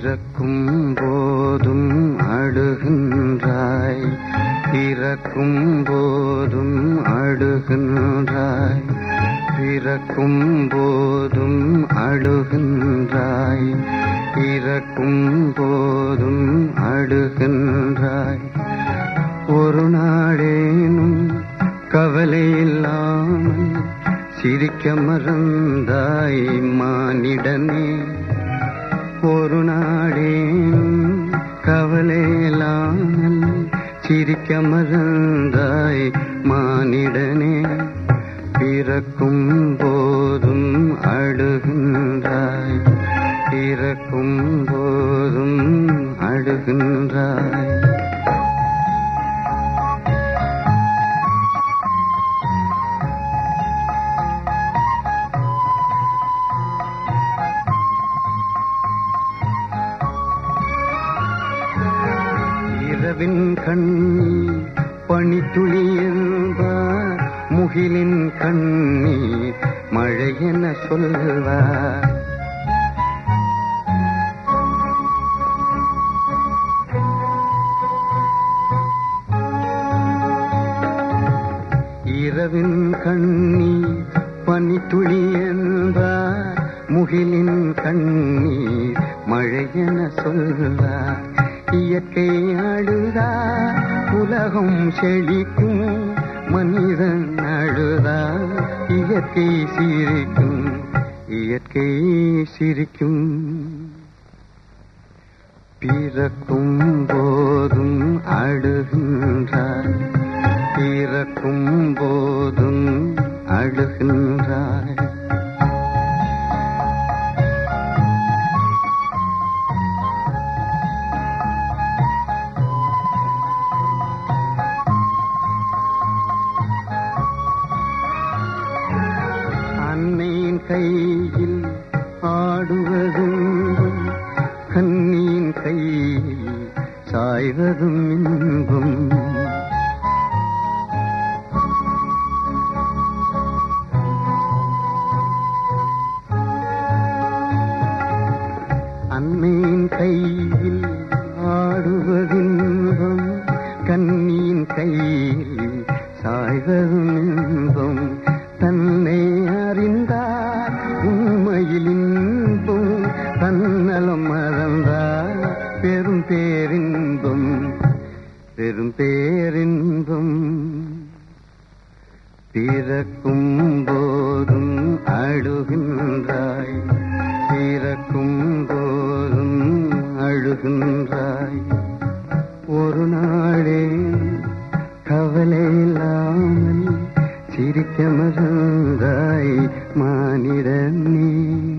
பிறக்கும் போதும் அழுகின்றாய் பிறக்கும் போதும் அழுகின்றாய் பிறக்கும் போதும் அழுகின்றாய் பிறக்கும் போதும் அழுகின்றாய் ஒரு நாடேனும் கவலை இல்லாமல் சிரிக்க மறந்தாய் மானிடனே ஒரு நாடேனும் கவலை இல்லாமல் சிரிக்க மறந்தாய் மானிடனே பிறக்கும் போதும் அழுகின்றாய் பிறக்கும் போதும் அழுகின்றாய் இரவின் கண்ணீர் பனித்துளி என்பார் முகிலின் கண்ணீர் மழையென சொல்வார் இரவின் கண்ணீர் பனித்துளி என்பார் முகிலின் கண்ணீர் மழையென சொல்வார் இயற்கை அழுதார் உலகம் செழிக்கும் மனிதன் அழுதார் இயற்கை சிரிக்கும் இயற்கை சிரிக்கும் பிறக்கும் போதும் அழுகின்றாய் பிறக்கும் போதும் அழுகின்றாய் அன்னையின் கையில் ஆடுவதும் கண்ணியின் கையில் சாய்வதும் இன்பம் அன்னையின் கையில் ஆடுவதின்பம் கண்ணியின் கையில் சாய்வதும் இன்பம் தன்னை அறிந்தார் உண்மையில் இன்பம் தன்னலம் மறந்தார் பெரும் பேரின்பம் பெரும் பேரின்பம் பிறக்கும் போதும் அழுகின்றாய் பிறக்கும் போதும் அழுகின்றாய் ஒரு நாளே கவலை இல்லாமல் சிரிக்க மறந்தாய் மானிடனே